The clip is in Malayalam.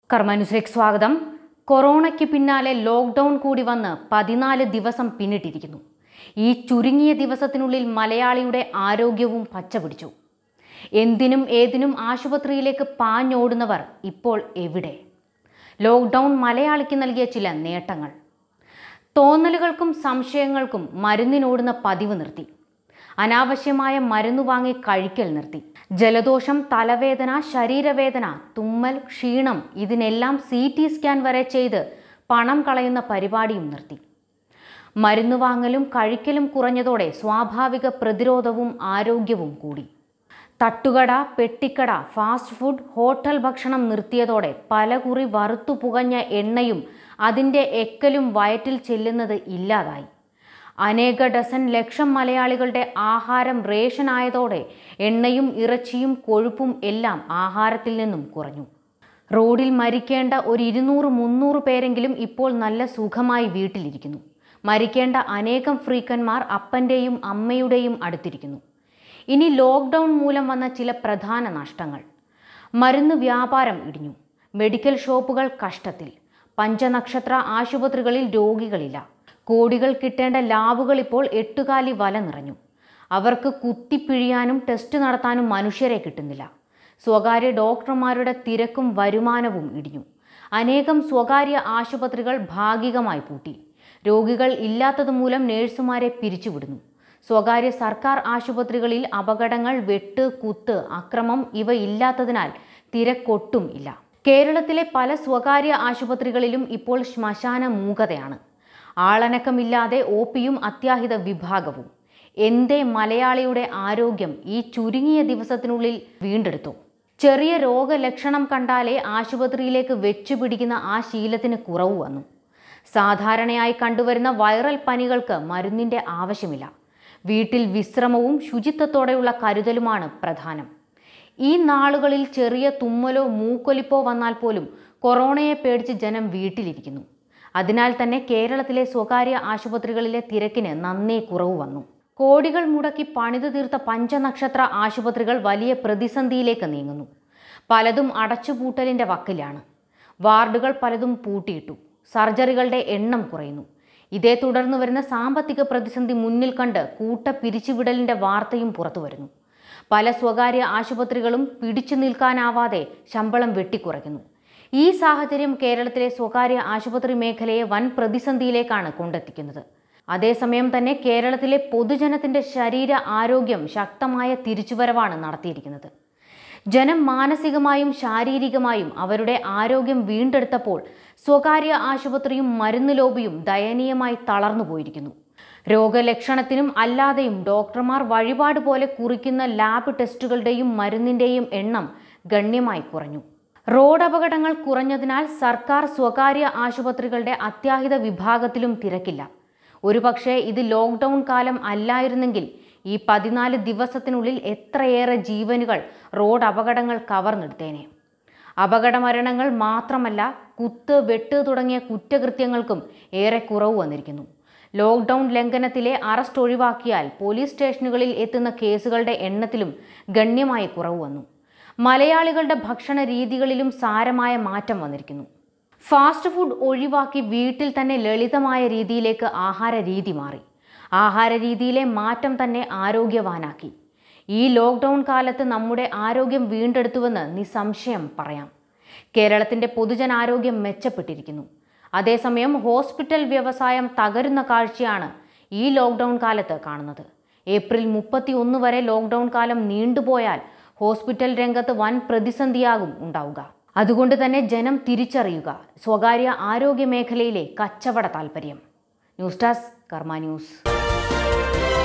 കർമാനുസിലേക്ക് സ്വാഗതം കൊറോണയ്ക്ക് പിന്നാലെ ലോക്ക്ഡൗൺ കൂടി വന്ന് പതിനാല് ദിവസം പിന്നിട്ടിരിക്കുന്നു ഈ ചുരുങ്ങിയ ദിവസത്തിനുള്ളിൽ മലയാളിയുടെ ആരോഗ്യവും പച്ചപിടിച്ചു എന്തിനും ഏതിനും ആശുപത്രിയിലേക്ക് പാഞ്ഞോടുന്നവർ ഇപ്പോൾ എവിടെ ലോക്ക്ഡൗൺ മലയാളിക്ക് നൽകിയ ചില നേട്ടങ്ങൾ തോന്നലുകൾക്കും സംശയങ്ങൾക്കും മരുന്നിനോടുന്ന പതിവ് നിർത്തി അനാവശ്യമായ മരുന്ന് വാങ്ങി കഴിക്കൽ നിർത്തി ജലദോഷം തലവേദന ശരീരവേദന തുമ്മൽ ക്ഷീണം ഇതിനെല്ലാം സി ടി സ്കാൻ വരെ ചെയ്ത് പണം കളയുന്ന പരിപാടിയും നിർത്തി മരുന്ന് വാങ്ങലും കഴിക്കലും കുറഞ്ഞതോടെ സ്വാഭാവിക പ്രതിരോധവും ആരോഗ്യവും കൂടി തട്ടുകട പെട്ടിക്കട ഫാസ്റ്റ് ഫുഡ് ഹോട്ടൽ ഭക്ഷണം നിർത്തിയതോടെ പലകുറി വറുത്തു പുകഞ്ഞ എണ്ണയും അതിൻ്റെ എക്കലും വയറ്റിൽ ചെല്ലുന്നത് ഇല്ലാതായി അനേക ഡസൻ ലക്ഷം മലയാളികളുടെ ആഹാരം റേഷൻ ആയതോടെ എണ്ണയും ഇറച്ചിയും കൊഴുപ്പും എല്ലാം ആഹാരത്തിൽ നിന്നും കുറഞ്ഞു റോഡിൽ മരിക്കേണ്ട ഒരു ഇരുന്നൂറ് മുന്നൂറ് പേരെങ്കിലും ഇപ്പോൾ നല്ല സുഖമായി വീട്ടിലിരിക്കുന്നു മരിക്കേണ്ട അനേകം ഫ്രീക്കന്മാർ അപ്പൻ്റെയും അമ്മയുടെയും അടുത്തിരിക്കുന്നു ഇനി ലോക്ക്ഡൗൺ മൂലം വന്ന ചില പ്രധാന നഷ്ടങ്ങൾ മരുന്ന് വ്യാപാരം ഇടിഞ്ഞു മെഡിക്കൽ ഷോപ്പുകൾ കഷ്ടത്തിൽ പഞ്ചനക്ഷത്ര ആശുപത്രികളിൽ രോഗികളില്ല കോടികൾ കിട്ടേണ്ട ലാബുകൾ ഇപ്പോൾ എട്ടുകാലി വല നിറഞ്ഞു അവർക്ക് കുത്തിപ്പിഴിയാനും ടെസ്റ്റ് നടത്താനും മനുഷ്യരെ കിട്ടുന്നില്ല സ്വകാര്യ ഡോക്ടർമാരുടെ തിരക്കും വരുമാനവും ഇടിഞ്ഞു അനേകം സ്വകാര്യ ആശുപത്രികൾ ഭാഗികമായി പൂട്ടി രോഗികൾ ഇല്ലാത്തത് മൂലം നേഴ്സുമാരെ പിരിച്ചുവിടുന്നു സ്വകാര്യ സർക്കാർ ആശുപത്രികളിൽ അപകടങ്ങൾ വെട്ട് കുത്ത് അക്രമം ഇവ ഇല്ലാത്തതിനാൽ തിരക്കൊട്ടും ഇല്ല കേരളത്തിലെ പല സ്വകാര്യ ആശുപത്രികളിലും ഇപ്പോൾ ശ്മശാന മൂകതയാണ് ആളനക്കമില്ലാതെ ഒ പിയും അത്യാഹിത വിഭാഗവും എന്തേ മലയാളിയുടെ ആരോഗ്യം ഈ ചുരുങ്ങിയ ദിവസത്തിനുള്ളിൽ വീണ്ടെടുത്തു ചെറിയ രോഗലക്ഷണം കണ്ടാലേ ആശുപത്രിയിലേക്ക് വെച്ചുപിടിക്കുന്ന ആ ശീലത്തിന് കുറവ് വന്നു സാധാരണയായി കണ്ടുവരുന്ന വൈറൽ പനികൾക്ക് മരുന്നിൻ്റെ ആവശ്യമില്ല വീട്ടിൽ വിശ്രമവും ശുചിത്വത്തോടെയുള്ള കരുതലുമാണ് പ്രധാനം ഈ നാളുകളിൽ ചെറിയ തുമ്മലോ മൂക്കൊലിപ്പോ വന്നാൽ പോലും കൊറോണയെ പേടിച്ച് ജനം വീട്ടിലിരിക്കുന്നു അതിനാൽ തന്നെ കേരളത്തിലെ സ്വകാര്യ ആശുപത്രികളിലെ തിരക്കിന് നന്നേ കുറവ് വന്നു കോടികൾ മുടക്കി പണിതു തീർത്ത പഞ്ചനക്ഷത്ര ആശുപത്രികൾ വലിയ പ്രതിസന്ധിയിലേക്ക് നീങ്ങുന്നു പലതും അടച്ചുപൂട്ടലിൻ്റെ വക്കിലാണ് വാർഡുകൾ പലതും പൂട്ടിയിട്ടു സർജറികളുടെ എണ്ണം കുറയുന്നു ഇതേ തുടർന്ന് വരുന്ന സാമ്പത്തിക പ്രതിസന്ധി മുന്നിൽ കണ്ട് കൂട്ട പിരിച്ചുവിടലിൻ്റെ വാർത്തയും പുറത്തു വരുന്നു പല സ്വകാര്യ ആശുപത്രികളും പിടിച്ചു നിൽക്കാനാവാതെ ശമ്പളം വെട്ടിക്കുറയ്ക്കുന്നു ഈ സാഹചര്യം കേരളത്തിലെ സ്വകാര്യ ആശുപത്രി മേഖലയെ വൻ പ്രതിസന്ധിയിലേക്കാണ് കൊണ്ടെത്തിക്കുന്നത് അതേസമയം തന്നെ കേരളത്തിലെ പൊതുജനത്തിന്റെ ശരീര ആരോഗ്യം ശക്തമായ തിരിച്ചുവരവാണ് നടത്തിയിരിക്കുന്നത് ജനം മാനസികമായും ശാരീരികമായും അവരുടെ ആരോഗ്യം വീണ്ടെടുത്തപ്പോൾ സ്വകാര്യ ആശുപത്രിയും മരുന്ന് ലോബിയും ദയനീയമായി തളർന്നു പോയിരിക്കുന്നു രോഗലക്ഷണത്തിനും അല്ലാതെയും ഡോക്ടർമാർ വഴിപാട് പോലെ കുറിക്കുന്ന ലാബ് ടെസ്റ്റുകളുടെയും മരുന്നിന്റെയും എണ്ണം ഗണ്യമായി കുറഞ്ഞു റോഡ് അപകടങ്ങൾ കുറഞ്ഞതിനാൽ സർക്കാർ സ്വകാര്യ ആശുപത്രികളുടെ അത്യാഹിത വിഭാഗത്തിലും തിരക്കില്ല ഒരുപക്ഷെ ഇത് ലോക്ക്ഡൗൺ കാലം അല്ലായിരുന്നെങ്കിൽ ഈ പതിനാല് ദിവസത്തിനുള്ളിൽ എത്രയേറെ ജീവനുകൾ റോഡ് അപകടങ്ങൾ കവർന്നെടുത്തേനെ അപകടമരണങ്ങൾ മാത്രമല്ല കുത്ത് വെട്ട് തുടങ്ങിയ കുറ്റകൃത്യങ്ങൾക്കും ഏറെ കുറവ് വന്നിരിക്കുന്നു ലോക്ക്ഡൗൺ ലംഘനത്തിലെ അറസ്റ്റ് ഒഴിവാക്കിയാൽ പോലീസ് സ്റ്റേഷനുകളിൽ എത്തുന്ന കേസുകളുടെ എണ്ണത്തിലും ഗണ്യമായ കുറവ് വന്നു മലയാളികളുടെ ഭക്ഷണ രീതികളിലും സാരമായ മാറ്റം വന്നിരിക്കുന്നു ഫാസ്റ്റ് ഫുഡ് ഒഴിവാക്കി വീട്ടിൽ തന്നെ ലളിതമായ രീതിയിലേക്ക് ആഹാര രീതി മാറി ആഹാര രീതിയിലെ മാറ്റം തന്നെ ആരോഗ്യവാനാക്കി ഈ ലോക്ക്ഡൗൺ കാലത്ത് നമ്മുടെ ആരോഗ്യം വീണ്ടെടുത്തുവെന്ന് നിസ്സംശയം പറയാം കേരളത്തിൻ്റെ പൊതുജനാരോഗ്യം മെച്ചപ്പെട്ടിരിക്കുന്നു അതേസമയം ഹോസ്പിറ്റൽ വ്യവസായം തകരുന്ന കാഴ്ചയാണ് ഈ ലോക്ക്ഡൗൺ കാലത്ത് കാണുന്നത് ഏപ്രിൽ മുപ്പത്തി ഒന്ന് വരെ ലോക്ക്ഡൗൺ കാലം നീണ്ടുപോയാൽ ഹോസ്പിറ്റൽ രംഗത്ത് വൻ പ്രതിസന്ധിയാകും ഉണ്ടാവുക അതുകൊണ്ട് തന്നെ ജനം തിരിച്ചറിയുക സ്വകാര്യ ആരോഗ്യ മേഖലയിലെ കച്ചവട താൽപ്പര്യം ന്യൂസ് ഡെസ്ക് കർമ്മ ന്യൂസ്